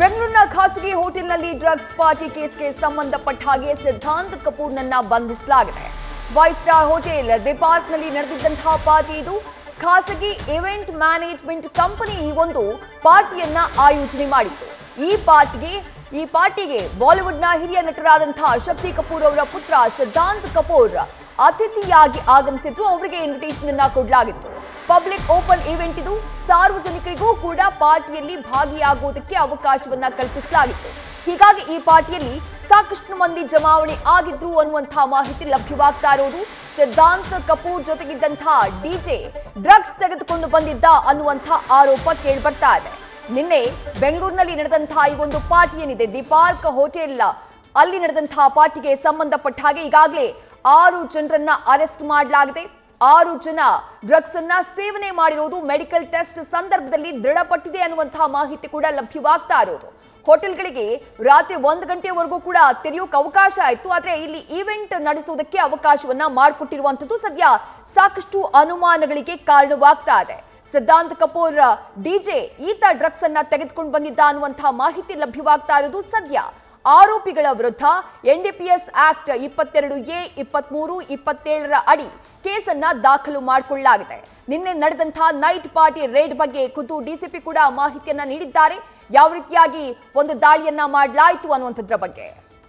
ಬೆಂಗಳೂರಿನ ಖಾಸಗಿ ಹೋಟೆಲ್ನಲ್ಲಿ ಡ್ರಗ್ಸ್ ಪಾರ್ಟಿ ಕೇಸ್ಗೆ ಸಂಬಂಧಪಟ್ಟ ಹಾಗೆ ಸಿದ್ಧಾಂತ್ ಕಪೂರ್ನನ್ನ ಬಂಧಿಸಲಾಗಿದೆ ಫೈವ್ ಸ್ಟಾರ್ ಹೋಟೆಲ್ ದಿ ಪಾರ್ಕ್ನಲ್ಲಿ ನಡೆದಿದ್ದಂತಹ ಪಾರ್ಟಿ ಇದು ಖಾಸಗಿ ಇವೆಂಟ್ ಮ್ಯಾನೇಜ್ಮೆಂಟ್ ಕಂಪನಿ ಈ ಒಂದು ಪಾರ್ಟಿಯನ್ನ ಆಯೋಜನೆ ಮಾಡಿತ್ತು ಈ ಪಾರ್ಟಿಗೆ ಈ ಪಾರ್ಟಿಗೆ ಬಾಲಿವುಡ್ನ ಹಿರಿಯ ನಟರಾದಂತಹ ಶಕ್ತಿ ಕಪೂರ್ ಅವರ ಪುತ್ರ ಸಿದ್ಧಾಂತ್ ಕಪೂರ್ ಅತಿಥಿಯಾಗಿ ಆಗಮಿಸಿದ್ರು ಅವರಿಗೆ ಇನ್ವಿಟೇಷನ್ ಅನ್ನ ಕೊಡಲಾಗಿತ್ತು ಪಬ್ಲಿಕ್ ಓಪನ್ ಇವೆಂಟ್ ಇದು ಸಾರ್ವಜನಿಕರಿಗೂ ಕೂಡ ಪಾರ್ಟಿಯಲ್ಲಿ ಭಾಗಿಯಾಗುವುದಕ್ಕೆ ಅವಕಾಶವನ್ನ ಕಲ್ಪಿಸಲಾಗಿತ್ತು ಹೀಗಾಗಿ ಈ ಪಾರ್ಟಿಯಲ್ಲಿ ಸಾಕಷ್ಟು ಮಂದಿ ಜಮಾವಣೆ ಆಗಿದ್ರು ಅನ್ನುವಂತಹ ಮಾಹಿತಿ ಲಭ್ಯವಾಗ್ತಾ ಇರೋದು ಸಿದ್ಧಾಂತ್ ಕಪೂರ್ ಜೊತೆಗಿದ್ದಂತಹ ಡಿಜೆ ಡ್ರಗ್ಸ್ ತೆಗೆದುಕೊಂಡು ಬಂದಿದ್ದ ಅನ್ನುವಂತಹ ಆರೋಪ ಕೇಳಿ ಬರ್ತಾ ಇದೆ ನಿನ್ನೆ ಬೆಂಗಳೂರಿನಲ್ಲಿ ನಡೆದಂತಹ ಈ ಒಂದು ಪಾರ್ಟಿ ಏನಿದೆ ದಿ ಪಾರ್ಕ್ ಹೋಟೆಲ್ ಅಲ್ಲಿ ನಡೆದಂತಹ ಪಾರ್ಟಿಗೆ ಸಂಬಂಧಪಟ್ಟ ಹಾಗೆ ಈಗಾಗಲೇ ಆರು ಜನರನ್ನ ಅರೆಸ್ಟ್ ಮಾಡಲಾಗಿದೆ ಆರು ಜನ ಡ್ರಗ್ಸ್ ಅನ್ನ ಸೇವನೆ ಮಾಡಿರೋದು ಮೆಡಿಕಲ್ ಟೆಸ್ಟ್ ಸಂದರ್ಭದಲ್ಲಿ ದೃಢಪಟ್ಟಿದೆ ಅನ್ನುವಂತಹ ಮಾಹಿತಿ ಕೂಡ ಲಭ್ಯವಾಗ್ತಾ ಇರೋದು ಹೋಟೆಲ್ಗಳಿಗೆ ರಾತ್ರಿ ಒಂದು ಗಂಟೆವರೆಗೂ ಕೂಡ ತೆರೆಯೋಕೆ ಅವಕಾಶ ಆಯಿತು ಆದ್ರೆ ಇಲ್ಲಿ ಈವೆಂಟ್ ನಡೆಸುವುದಕ್ಕೆ ಅವಕಾಶವನ್ನ ಮಾಡಿಕೊಟ್ಟಿರುವಂತದ್ದು ಸದ್ಯ ಸಾಕಷ್ಟು ಅನುಮಾನಗಳಿಗೆ ಕಾರಣವಾಗ್ತಾ ಇದೆ ಸಿದ್ಧಾಂತ್ ಕಪೂರ್ ಡಿಜೆ ಈತ ಡ್ರಗ್ಸ್ ಅನ್ನ ತೆಗೆದುಕೊಂಡು ಬಂದಿದ್ದ ಅನ್ನುವಂತಹ ಮಾಹಿತಿ ಲಭ್ಯವಾಗ್ತಾ ಇರೋದು ಸದ್ಯ ಆರೋಪಿಗಳ ವಿರುದ್ಧ ಎನ್ಡಿಪಿಎಸ್ ಆಕ್ಟ್ ಇಪ್ಪತ್ತೆರಡು ಎ ಇಪ್ಪತ್ಮೂರು ಇಪ್ಪತ್ತೇಳರ ಅಡಿ ಕೇಸನ್ನ ದಾಖಲು ಮಾಡಿಕೊಳ್ಳಲಾಗಿದೆ ನಿನ್ನೆ ನಡೆದಂತಹ ನೈಟ್ ಪಾರ್ಟಿ ರೇಡ್ ಬಗ್ಗೆ ಖುದ್ದು ಡಿಸಿಪಿ ಕೂಡ ಮಾಹಿತಿಯನ್ನ ನೀಡಿದ್ದಾರೆ ಯಾವ ರೀತಿಯಾಗಿ ಒಂದು ದಾಳಿಯನ್ನ ಮಾಡಲಾಯಿತು ಅನ್ನುವಂಥದ್ರ ಬಗ್ಗೆ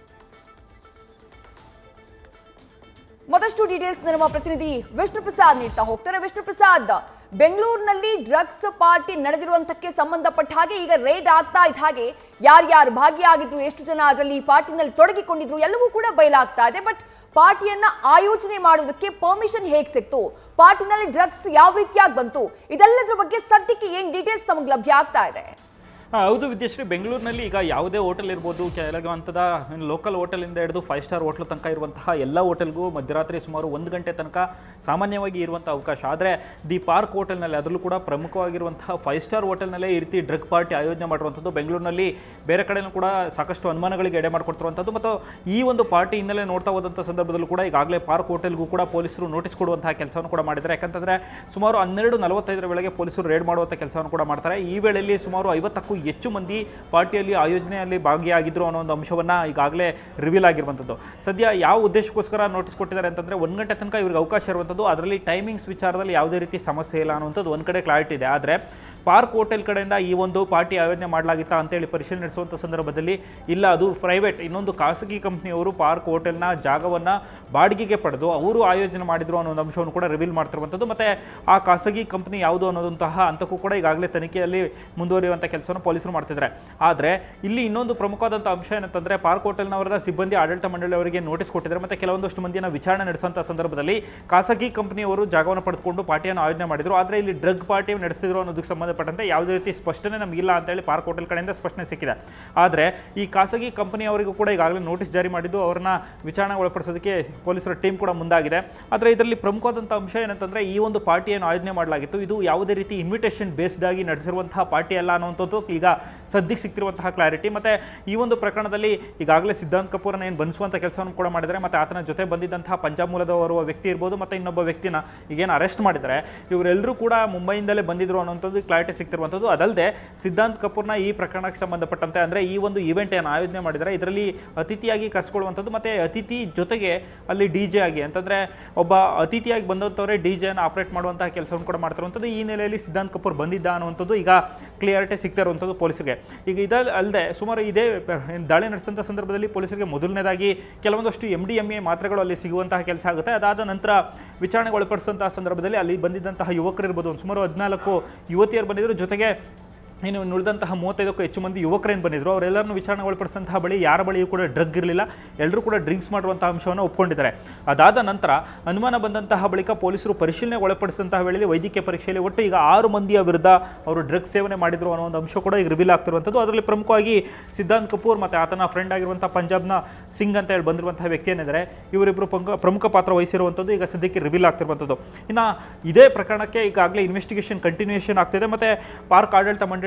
ಮತ್ತಷ್ಟು ಡೀಟೇಲ್ಸ್ ನಮ್ಮ ಪ್ರತಿನಿಧಿ ವಿಷ್ಣು ಪ್ರಸಾದ್ ನೀಡ್ತಾ ಹೋಗ್ತಾರೆ ವಿಷ್ಣು ಪ್ರಸಾದ್ ಬೆಂಗಳೂರಿನಲ್ಲಿ ಡ್ರಗ್ಸ್ ಪಾರ್ಟಿ ನಡೆದಿರುವಂತಕ್ಕೆ ಸಂಬಂಧಪಟ್ಟ ಹಾಗೆ ಈಗ ರೇಡ್ ಆಗ್ತಾ ಇದ್ದ ಹಾಗೆ ಯಾರ್ಯಾರು ಭಾಗಿಯಾಗಿದ್ರು ಎಷ್ಟು ಜನ ಅದರಲ್ಲಿ ಈ ಪಾರ್ಟಿನಲ್ಲಿ ತೊಡಗಿಕೊಂಡಿದ್ರು ಎಲ್ಲವೂ ಕೂಡ ಬಯಲಾಗ್ತಾ ಇದೆ ಬಟ್ ಪಾರ್ಟಿಯನ್ನ ಆಯೋಜನೆ ಮಾಡೋದಕ್ಕೆ ಪರ್ಮಿಷನ್ ಹೇಗೆ ಸಿಕ್ತು ಪಾರ್ಟಿನಲ್ಲಿ ಡ್ರಗ್ಸ್ ಯಾವ ರೀತಿಯಾಗಿ ಬಂತು ಇದೆಲ್ಲದರ ಬಗ್ಗೆ ಸದ್ಯಕ್ಕೆ ಏನ್ ಡೀಟೇಲ್ಸ್ ತಮಗೆ ಲಭ್ಯ ಆಗ್ತಾ ಇದೆ ಆ, ಹೌದು ವಿದ್ಯಶ್ರೀ ಬೆಂಗಳೂರಿನಲ್ಲಿ ಈಗ ಯಾವುದೇ ಹೋಟೆಲ್ ಇರ್ಬೋದು ಕೆಲವು ಹಂತದ ಲೋಕಲ್ ಹೋಟೆಲಿಂದ ಹಿಡಿದು ಫೈವ್ ಸ್ಟಾರ್ ಹೋಟ್ಲ್ ತನಕ ಇರುವಂತಹ ಎಲ್ಲ ಹೋಟೆಲ್ಗೂ ಮಧ್ಯರಾತ್ರಿ ಸುಮಾರು ಒಂದು ಗಂಟೆ ತನಕ ಸಾಮಾನ್ಯವಾಗಿ ಇರುವಂಥ ಅವಕಾಶ ಆದರೆ ದಿ ಪಾರ್ಕ್ ಹೋಟೆಲ್ನಲ್ಲಿ ಅದರಲ್ಲೂ ಕೂಡ ಪ್ರಮುಖವಾಗಿರುವಂತಹ ಫೈವ್ ಸ್ಟಾರ್ ಹೋಟೆಲ್ನಲ್ಲೇ ಈ ರೀತಿ ಡ್ರಗ್ ಪಾರ್ಟಿ ಆಯೋಜನೆ ಮಾಡಿರುವಂಥದ್ದು ಬೆಂಗಳೂರಿನಲ್ಲಿ ಬೇರೆ ಕಡೆನೂ ಕೂಡ ಸಾಕಷ್ಟು ಅನುಮಾನಗಳಿಗೆ ಎಡೆ ಮಾಡಿಕೊಡ್ತಿರುವಂಥದ್ದು ಮತ್ತು ಈ ಒಂದು ಪಾರ್ಟಿ ಹಿನ್ನೆಲೆ ನೋಡ್ತಾ ಹೋದಂಥ ಸಂದರ್ಭದಲ್ಲೂ ಕೂಡ ಈಗಾಗಲೇ ಪಾರ್ಕ್ ಹೋಟೆಲ್ಗೂ ಕೂಡ ಪೊಲೀಸರು ನೋಟಿಸ್ ಕೊಡುವಂತಹ ಕೆಲಸವನ್ನು ಕೂಡ ಮಾಡಿದ್ದಾರೆ ಯಾಕಂತಂದರೆ ಸುಮಾರು ಹನ್ನೆರಡು ನಲವತ್ತೈದರ ವೇಳೆಗೆ ಪೊಲೀಸರು ರೇಡ್ ಮಾಡುವಂಥ ಕೆಲಸವನ್ನು ಕೂಡ ಮಾಡ್ತಾರೆ ಈ ವೇಳೆಯಲ್ಲಿ ಸುಮಾರು ಐವತ್ತಕ್ಕೂ ಹೆಚ್ಚು ಮಂದಿ ಪಾರ್ಟಿಯಲ್ಲಿ ಆಯೋಜನೆಯಲ್ಲಿ ಭಾಗಿಯಾಗಿದ್ರು ಅನ್ನೋ ಒಂದು ಅಂಶವನ್ನು ಈಗಾಗಲೇ ರಿವೀಲ್ ಆಗಿರುವಂಥದ್ದು ಸದ್ಯ ಯಾವ ಉದ್ದೇಶಕ್ಕೋಸ್ಕರ ನೋಟಿಸ್ ಕೊಟ್ಟಿದ್ದಾರೆ ಅಂತಂದರೆ ಒಂದು ಗಂಟೆ ತನಕ ಇವ್ರಿಗೆ ಅವಕಾಶ ಇರುವಂಥದ್ದು ಅದರಲ್ಲಿ ಟೈಮಿಂಗ್ಸ್ ವಿಚಾರದಲ್ಲಿ ಯಾವುದೇ ರೀತಿ ಸಮಸ್ಯೆ ಇಲ್ಲ ಅನ್ನುವಂಥದ್ದು ಒಂದು ಕಡೆ ಕ್ಲಾರಿಟಿ ಇದೆ ಆದರೆ ಪಾರ್ಕ್ ಹೋಟೆಲ್ ಕಡೆಯಿಂದ ಈ ಒಂದು ಪಾರ್ಟಿ ಆಯೋಜನೆ ಮಾಡಲಾಗಿತ್ತಾ ಅಂತೇಳಿ ಪರಿಶೀಲನೆ ನಡೆಸುವಂಥ ಸಂದರ್ಭದಲ್ಲಿ ಇಲ್ಲ ಅದು ಪ್ರೈವೇಟ್ ಇನ್ನೊಂದು ಖಾಸಗಿ ಕಂಪ್ನಿಯವರು ಪಾರ್ಕ್ ಹೋಟೆಲ್ನ ಜಾಗವನ್ನು ಬಾಡಿಗೆಗೆ ಪಡೆದು ಅವರು ಆಯೋಜನೆ ಮಾಡಿದ್ರು ಅನ್ನೋ ಒಂದು ಅಂಶವನ್ನು ಕೂಡ ರಿವೀಲ್ ಮಾಡ್ತಿರುವಂಥದ್ದು ಮತ್ತು ಆ ಖಾಸಗಿ ಕಂಪ್ನಿ ಯಾವುದು ಅನ್ನೋದಂತಹ ಹಂತಕ್ಕೂ ಕೂಡ ಈಗಾಗಲೇ ತನಿಖೆಯಲ್ಲಿ ಮುಂದುವರಿಯುವಂಥ ಕೆಲಸವನ್ನು ಪೊಲೀಸರು ಮಾಡ್ತಿದ್ದಾರೆ ಆದರೆ ಇಲ್ಲಿ ಇನ್ನೊಂದು ಪ್ರಮುಖವಾದಂಥ ಅಂಶ ಏನಂತಂದರೆ ಪಾರ್ಕ್ ಹೋಟೆಲ್ನವರ ಸಿಬ್ಬಂದಿ ಆಡಳಿತ ಮಂಡಳಿಯವರಿಗೆ ನೋಟಿಸ್ ಕೊಟ್ಟಿದ್ದಾರೆ ಮತ್ತು ಕೆಲವೊಂದಷ್ಟು ಮಂದಿಯನ್ನು ವಿಚಾರಣೆ ನಡೆಸುವಂಥ ಸಂದರ್ಭದಲ್ಲಿ ಖಾಸಗಿ ಕಂಪನಿಯವರು ಜಾಗವನ್ನು ಪಡೆದುಕೊಂಡು ಪಾರ್ಟಿಯನ್ನು ಆಯೋಜನೆ ಮಾಡಿದ್ರು ಆದರೆ ಇಲ್ಲಿ ಡ್ರಗ್ ಪಾರ್ಟಿ ನಡೆಸಿದ್ರು ಅನ್ನೋದಕ್ಕೆ ಸಂಬಂಧಪಟ್ಟಂತೆ ಯಾವುದೇ ರೀತಿ ಸ್ಪಷ್ಟನೆ ನಮಗಿಲ್ಲ ಅಂತೇಳಿ ಪಾರ್ಕ್ ಹೋಟೆಲ್ ಕಡೆಯಿಂದ ಸ್ಪಷ್ಟನೆ ಸಿಕ್ಕಿದೆ ಆದರೆ ಈ ಖಾಸಗಿ ಕಂಪನಿಯವರಿಗೂ ಕೂಡ ಈಗಾಗಲೇ ನೋಟಿಸ್ ಜಾರಿ ಮಾಡಿದ್ದು ಅವ್ರನ್ನ ವಿಚಾರಣೆ ಒಳಪಡಿಸೋದಕ್ಕೆ ಪೊಲೀಸರ ಟೀಮ್ ಕೂಡ ಮುಂದಾಗಿದೆ ಆದರೆ ಇದರಲ್ಲಿ ಪ್ರಮುಖವಾದಂಥ ಅಂಶ ಏನಂತಂದರೆ ಈ ಒಂದು ಪಾರ್ಟಿಯನ್ನು ಆಯೋಜನೆ ಮಾಡಲಾಗಿತ್ತು ಇದು ಯಾವುದೇ ರೀತಿ ಇನ್ವಿಟೇಷನ್ ಬೇಸ್ಡ್ ಆಗಿ ನಡೆಸಿರುವಂತಹ ಪಾರ್ಟಿ ಅಲ್ಲ ಅನ್ನುವಂಥದ್ದು ಈಗ ಸದ್ಯಕ್ಕೆ ಸಿಕ್ತಿರುವಂತಹ ಕ್ಲಾರಿಟಿ ಮತ್ತು ಈ ಒಂದು ಪ್ರಕರಣದಲ್ಲಿ ಈಗಾಗಲೇ ಸಿದ್ಧಾಂತ್ ಕಪೂರನ್ನ ಏನು ಬಂಧಿಸುವಂಥ ಕೆಲಸವನ್ನು ಕೂಡ ಮಾಡಿದ್ದಾರೆ ಮತ್ತು ಆತನ ಜೊತೆ ಬಂದಿದ್ದಂತಹ ಪಂಜಾಬ್ ಮೂಲದವರು ವ್ಯಕ್ತಿ ಇರ್ಬೋದು ಮತ್ತು ಇನ್ನೊಬ್ಬ ವ್ಯಕ್ತಿನ ಈಗೇನು ಅರೆಸ್ಟ್ ಮಾಡಿದ್ದಾರೆ ಇವರೆಲ್ಲರೂ ಕೂಡ ಮುಂಬೈಯಿಂದಲೇ ಬಂದಿದ್ರು ಅನ್ನೋಂಥದ್ದು ಕ್ಲಾರಿಟಿ ಸಿಗ್ತಿರುವಂಥದ್ದು ಅದಲ್ಲದೆ ಸಿದ್ಧಾಂತ್ ಕಪೂರ್ನ ಈ ಪ್ರಕರಣಕ್ಕೆ ಸಂಬಂಧಪಟ್ಟಂತೆ ಅಂದರೆ ಈ ಒಂದು ಇವೆಂಟ್ ಏನು ಆಯೋಜನೆ ಮಾಡಿದ್ದಾರೆ ಇದರಲ್ಲಿ ಅತಿಥಿಯಾಗಿ ಕರೆಸ್ಕೊಳ್ಳುವಂಥದ್ದು ಮತ್ತು ಅತಿಥಿ ಜೊತೆಗೆ ಅಲ್ಲಿ ಡಿ ಜೆ ಆಗಿ ಅಂತಂದರೆ ಒಬ್ಬ ಅತಿಥಿಯಾಗಿ ಬಂದಂಥವರೇ ಡಿ ಜೆನ ಆಪರೇಟ್ ಮಾಡುವಂತಹ ಕೆಲಸವನ್ನು ಕೂಡ ಮಾಡ್ತಿರುವಂಥದ್ದು ಈ ನೆಲೆಯಲ್ಲಿ ಸಿದ್ಧಾಂತ್ ಕಪೂರ್ ಬಂದಿದ್ದ ಅನ್ನುವಂಥದ್ದು ಈಗ ಕ್ಲಿಯರಿಟಿ ಸಿಗ್ತಾ ಇರುವಂಥದ್ದು ಪೊಲೀಸರಿಗೆ ಈಗ ಇದ ಅಲ್ಲದೆ ಸುಮಾರು ಇದೇ ಪ- ದಾಳಿ ನಡೆಸಿದಂಥ ಸಂದರ್ಭದಲ್ಲಿ ಪೊಲೀಸರಿಗೆ ಮೊದಲನೇದಾಗಿ ಕೆಲವೊಂದಷ್ಟು ಎಮ್ ಡಿ ಎಮ್ ಎ ಮಾತ್ರೆಗಳು ಅಲ್ಲಿ ಸಿಗುವಂತಹ ಕೆಲಸ ಆಗುತ್ತೆ ಅದಾದ ನಂತರ ವಿಚಾರಣೆಗೆ ಒಳಪಡಿಸಿದಂತಹ ಸಂದರ್ಭದಲ್ಲಿ ಅಲ್ಲಿ ಬಂದಿದ್ದಂತಹ ಯುವಕರು ಇರ್ಬೋದು ಒಂದು ಸುಮಾರು ಹದಿನಾಲ್ಕು ಯುವತಿಯರು ಬಂದಿದ್ರು ಜೊತೆಗೆ ಇನ್ನು ಉಳಿದಂತಹ ಮೂವತ್ತೈದಕ್ಕೂ ಹೆಚ್ಚು ಮಂದಿ ಯುವಕರೇನು ಬಂದಿದ್ರು ಅವರೆಲ್ಲರನ್ನು ವಿಚಾರಣೆ ಒಳಪಡಿಸಿದಂತಹ ಬಳಿ ಯಾರ ಬಳಿಯೂ ಕೂಡ ಡ್ರಗ್ ಇರಲಿಲ್ಲ ಎಲ್ಲರೂ ಕೂಡ ಡ್ರಿಂಕ್ಸ್ ಮಾಡುವಂತಹ ಅಂಶವನ್ನು ಒಪ್ಕೊಂಡಿದ್ದಾರೆ ಅದಾದ ನಂತರ ಅನುಮಾನ ಬಂದಂತಹ ಬಳಿಕ ಪೊಲೀಸರು ಪರಿಶೀಲನೆ ಒಳಪಡಿಸಿದಂತಹ ವೇಳೆಯಲ್ಲಿ ವೈದ್ಯಕೀಯ ಪರೀಕ್ಷೆಯಲ್ಲಿ ಒಟ್ಟು ಈಗ ಆರು ಮಂದಿಯ ವಿರುದ್ಧ ಅವರು ಡ್ರಗ್ಸ್ ಸೇವನೆ ಮಾಡಿದ್ರು ಅನ್ನೋ ಒಂದು ಅಂಶ ಕೂಡ ಈಗ ರಿವೀಲ್ ಆಗ್ತಿರುವಂಥದ್ದು ಅದರಲ್ಲಿ ಪ್ರಮುಖವಾಗಿ ಸಿದ್ಧಾಂತ್ ಕಪೂರ್ ಮತ್ತು ಆತನ ಫ್ರೆಂಡ್ ಆಗಿರುವಂಥ ಪಂಜಾಬ್ನ ಸಿಂಗ್ ಅಂತ ಹೇಳಿ ಬಂದಿರುವಂತಹ ವ್ಯಕ್ತಿ ಏನಿದ್ದಾರೆ ಇವರಿಬ್ಬರು ಪ್ರಮುಖ ಪ್ರಮುಖ ಪಾತ್ರ ವಹಿಸಿರುವಂಥದ್ದು ಈಗ ಸದ್ಯಕ್ಕೆ ರಿವೀಲ್ ಆಗ್ತಿರುವಂಥದ್ದು ಇನ್ನು ಇದೇ ಪ್ರಕರಣಕ್ಕೆ ಈಗಾಗಲೇ ಇನ್ವೆಸ್ಟಿಗೇಷನ್ ಕಂಟಿನ್ಯೂಷನ್ ಆಗ್ತಿದೆ ಮತ್ತು ಪಾರ್ಕ್ ಆಡಳಿತ ಮಂಡಳಿ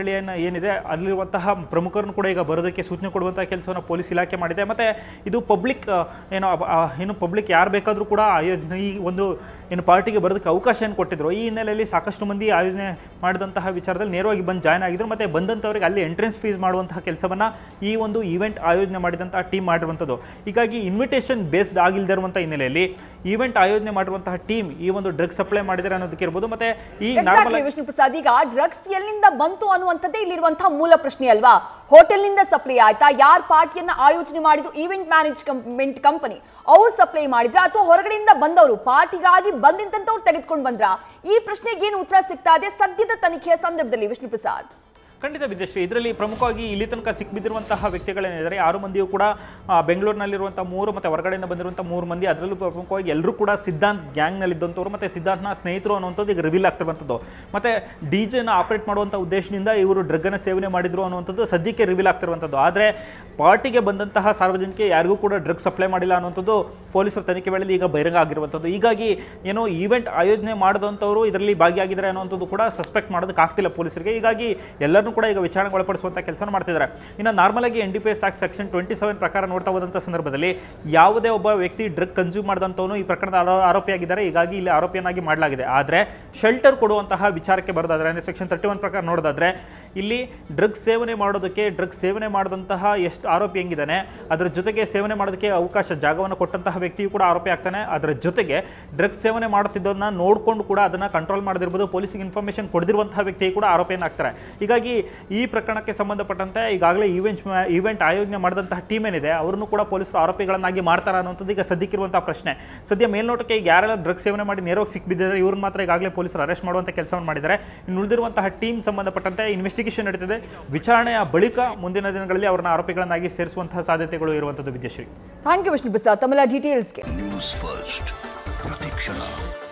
ಅಂತೇಳಿ ಏನು ಏನಿದೆ ಅಲ್ಲಿರುವಂತಹ ಪ್ರಮುಖರನ್ನು ಕೂಡ ಈಗ ಬರೋದಕ್ಕೆ ಸೂಚನೆ ಕೊಡುವಂಥ ಕೆಲಸವನ್ನು ಪೊಲೀಸ್ ಇಲಾಖೆ ಮಾಡಿದೆ ಮತ್ತು ಇದು ಪಬ್ಲಿಕ್ ಏನೋ ಅಬ- ಆ, ಏನು ಪಬ್ಲಿಕ್ ಯಾರು ಬೇಕಾದರೂ ಕೂಡ ಆಯೋಜನೆ ಈ ಒಂದು ಏನು ಪಾರ್ಟಿಗೆ ಬರೋದಕ್ಕೆ ಅವಕಾಶ ಏನು ಕೊಟ್ಟಿದ್ರು ಈ ಹಿನ್ನೆಲೆಯಲ್ಲಿ ಸಾಕಷ್ಟು ಮಂದಿ ಆಯೋಜನೆ ಮಾಡಿದಂತಹ ವಿಚಾರದಲ್ಲಿ ನೇರವಾಗಿ ಬಂದು ಜಾಯ್ನ್ ಆಗಿದ್ರು ಮತ್ತು ಬಂದಂಥವ್ರಿಗೆ ಅಲ್ಲಿ ಎಂಟ್ರೆನ್ಸ್ ಫೀಸ್ ಮಾಡುವಂತಹ ಕೆಲಸವನ್ನು ಈ ಒಂದು ಈವೆಂಟ್ ಆಯೋಜನೆ ಮಾಡಿದಂತಹ ಟೀಮ್ ಮಾಡಿರುವಂಥದ್ದು ಹೀಗಾಗಿ ಇನ್ವಿಟೇಷನ್ ಬೇಸ್ಡ್ ಆಗಿಲ್ಲದೆ ಇರುವಂಥ ಹಿನ್ನೆಲೆಯಲ್ಲಿ ಈವೆಂಟ್ ಆಯೋಜನೆ ಮಾಡಿರುವಂತಹ ಟೀಮ್ ಈ ಒಂದು ಡ್ರಗ್ ಸಪ್ಲೈ ಮಾಡಿದ್ದಾರೆ ಅನ್ನೋದಕ್ಕೆ ಇರ್ಬೋದು ಮತ್ತು ಈ ನಾರ್ಮಲ್ ಎಕ್ಸಾಕ್ಟ್ಲಿ ವಿಷ್ಣು ಪ್ರಸಾದ್ ಈಗ ಡ್ರಗ್ಸ್ ಎಲ್ಲಿಂದ ಬಂತು ಅನ್ನುವಂಥದ್ದೇ ಇಲ್ಲಿರುವಂತಹ ಮೂಲ ಪ್ರಶ್ನೆ ಅಲ್ವಾ ಹೋಟೆಲ್ನಿಂದ ಸಪ್ಲೈ ಆಯ್ತಾ ಯಾರ್ ಪಾರ್ಟಿಯನ್ನ ಆಯೋಜನೆ ಮಾಡಿದ್ರು ಈವೆಂಟ್ ಮ್ಯಾನೇಜ್ಮೆಂಟ್ ಕಂಪನಿ ಅವ್ರು ಸಪ್ಲೈ ಮಾಡಿದ್ರ ಅಥವಾ ಹೊರಗಡೆಯಿಂದ ಬಂದವರು ಪಾರ್ಟಿಗಾಗಿ ಬಂದಿಂತಂತವ್ರು ತೆಗೆದುಕೊಂಡು ಬಂದ್ರ ಈ ಪ್ರಶ್ನೆಗೆ ಏನು ಉತ್ತರ ಸಿಗ್ತಾ ಇದೆ ಸದ್ಯದ ತನಿಖೆಯ ಸಂದರ್ಭದಲ್ಲಿ ವಿಷ್ಣು ಪ್ರಸಾದ್ ಖಂಡಿತ ವಿದ್ಯಶ್ರೀ ಇದರಲ್ಲಿ ಪ್ರಮುಖವಾಗಿ ಇಲ್ಲಿ ತನಕ ಸಿಕ್ಬಿದ್ದಿರುವಂತಹ ವ್ಯಕ್ತಿಗಳೇನಿದ್ದಾರೆ ಆರು ಮಂದಿಯೂ ಕೂಡ ಆ, ಬೆಂಗಳೂರಿನಲ್ಲಿರುವಂಥ ಮೂರು ಮತ್ತು ಹೊರಗಡೆಯಿಂದ ಬಂದಿರುವಂಥ ಮೂರು ಮಂದಿ ಅದರಲ್ಲೂ ಪ್ರಮುಖವಾಗಿ ಎಲ್ಲರೂ ಕೂಡ ಸಿದ್ಧಾಂತ್ ಗ್ಯಾಂಗ್ನಲ್ಲಿದ್ದಂಥವ್ರು ಮತ್ತು ಸಿದ್ಧಾಂತ್ನ ಸ್ನೇಹಿತರು ಅನ್ನುವಂಥದ್ದು ಈಗ ರಿವೀಲ್ ಆಗ್ತಿರುವಂಥದ್ದು ಮತ್ತು ಡಿ ಜೆನ ಆಪರೇಟ್ ಮಾಡುವಂಥ ಉದ್ದೇಶದಿಂದ ಇವರು ಡ್ರಗ್ಗನ್ನು ಸೇವನೆ ಮಾಡಿದ್ರು ಅನ್ನುವಂಥದ್ದು ಸದ್ಯಕ್ಕೆ ರಿವೀಲ್ ಆಗ್ತಿರುವಂಥದ್ದು ಆದರೆ ಪಾರ್ಟಿಗೆ ಬಂದಂತಹ ಸಾರ್ವಜನಿಕ ಯಾರಿಗೂ ಕೂಡ ಡ್ರಗ್ ಸಪ್ಲೈ ಮಾಡಿಲ್ಲ ಅನ್ನುವಂಥದ್ದು ಪೊಲೀಸರ ತನಿಖೆ ವೇಳೆಯಲ್ಲಿ ಈಗ ಬಹಿರಂಗ ಆಗಿರುವಂಥದ್ದು ಹೀಗಾಗಿ ಏನೋ ಈವೆಂಟ್ ಆಯೋಜನೆ ಮಾಡಿದಂಥವರು ಇದರಲ್ಲಿ ಭಾಗಿಯಾಗಿದ್ದಾರೆ ಅನ್ನುವಂಥದ್ದು ಕೂಡ ಸಸ್ಪೆಕ್ಟ್ ಮಾಡೋದಕ್ಕೆ ಆಗ್ತಿಲ್ಲ ಪೊಲೀಸರಿಗೆ ಹೀಗಾಗಿ ಎಲ್ಲರನ್ನೂ ಕೂಡ ಈಗ ವಿಚಾರಣೆಗೆ ಒಳಪಡಿಸುವಂಥ ಕೆಲಸ ಮಾಡ್ತಿದ್ದಾರೆ ಇನ್ನು ನಾರ್ಮಲ್ ಆಗಿ N D P S act section twenty seven ಪ್ರಕಾರ ನೋಡ್ತಾ ಹೋದಂಥ ಸಂದರ್ಭದಲ್ಲಿ ಯಾವುದೇ ಒಬ್ಬ ವ್ಯಕ್ತಿ ಡ್ರಗ್ ಕನ್ಸ್ಯೂಮ್ ಮಾಡಿದಂಥವನು ಈ ಪ್ರಕರಣದ ಆರೋ- ಆರೋಪಿಯಾಗಿದ್ದಾರೆ ಹೀಗಾಗಿ ಇಲ್ಲಿ ಆರೋಪಿಯನ್ನಾಗಿ ಮಾಡಲಾಗಿದೆ ಆದರೆ ಶೆಲ್ಟರ್ ಕೊಡುವಂತಹ ವಿಚಾರಕ್ಕೆ ಬರೋದಾದ್ರೆ ಅಂದರೆ ಸೆಕ್ಷನ್ ತರ್ಟಿ ಒನ್ ಪ್ರಕಾರ ನೋಡೋದಾದ್ರೆ ಇಲ್ಲಿ ಡ್ರಗ್ ಸೇವನೆ ಮಾಡೋದಕ್ಕೆ ಡ್ರಗ್ ಸೇವನೆ ಮಾಡಿದಂತಹ ಎಷ್ಟು ಆರೋಪಿ ಹೆಂಗಿದ್ದಾನೆ ಅದರ ಜೊತೆಗೆ ಸೇವನೆ ಮಾಡೋದಕ್ಕೆ ಅವಕಾಶ ಜಾಗವನ್ನು ಕೊಟ್ಟಂತಹ ವ್ಯಕ್ತಿಯು ಕೂಡ ಆರೋಪಿ ಆಗ್ತಾನೆ ಅದರ ಜೊತೆಗೆ ಡ್ರಗ್ ಸೇವನೆ ಮಾಡುತ್ತಿದ್ದದನ್ನ ನೋಡಿಕೊಂಡು ಕೂಡ ಅದನ್ನು ಕಂಟ್ರೋಲ್ ಮಾಡದಿರ್ಬೋದು ಪೊಲೀಸಿಗೆ ಇನ್ಫಾರ್ಮೇಷನ್ ಕೊಡದಿರುವಂತಹ ವ್ಯಕ್ತಿ ಕೂಡ ಆರೋಪಿಯನ್ನಾಗ್ತಾರೆ ಹೀಗಾಗಿ ಈ ಪ್ರಕರಣಕ್ಕೆ ಸಂಬಂಧಪಟ್ಟಂತೆ ಈಗಾಗಲೇ ಈವೆಂಟ್ ಈವೆಂಟ್ ಆಯೋಜನೆ ಮಾಡಿದಂತಹ ಟೀಮ್ ಏನಿದೆ ಅವರನ್ನು ಕೂಡ ಪೊಲೀಸರು ಆರೋಪಿಗಳನ್ನಾಗಿ ಮಾಡ್ತಾರ ಅನ್ನೋಂಥದ್ದು ಈಗ ಸದ್ಯಕ್ಕಿರುವಂತಹ ಪ್ರಶ್ನೆ ಸದ್ಯ ಮೇಲ್ನೋಟಕ್ಕೆ ಈಗ ಯಾರೆಲ್ಲ ಡ್ರಗ್ ಸೇವನೆ ಮಾಡಿ ನೇರವಾಗಿ ಸಿಕ್ಬಿದ್ದಾರೆ ಇವ್ರನ್ನ ಮಾತ್ರ ಈಗಾಗಲೇ ಪೊಲೀಸರು ಅರೆಸ್ಟ್ ಮಾಡುವಂಥ ಕೆಲಸವನ್ನು ಮಾಡಿದ್ದಾರೆ ಇನ್ನು ಉಳಿದಿರುವಂತಹ ಟೀಮ್ ಸಂಬಂಧಪಟ್ಟಂತೆ ಇನ್ವೆಸ್ಟಿಗೇಷನ್ ನಡೀತಿದೆ ವಿಚಾರಣೆಯ ಬಳಿಕ ಮುಂದಿನ ದಿನಗಳಲ್ಲಿ ಅವರನ್ನ ಆರೋಪಿಗಳನ್ನಾಗಿ ಸೇರಿಸುವಂತಹ ಸಾಧ್ಯತೆಗಳು ಇರುವಂಥದ್ದು ವಿದ್ಯಾಶ್ರೀ ಥ್ಯಾಂಕ್ ಯು ವಿಷ್ಣು ಪ್ರಸಾದ್ ತಮ್ಮೆಲ್ಲ ಡೀಟೇಲ್ಸ್ಗೆ ನ್ಯೂಸ್ ಫಸ್ಟ್ ಪ್ರತಿಕ್ಷಣ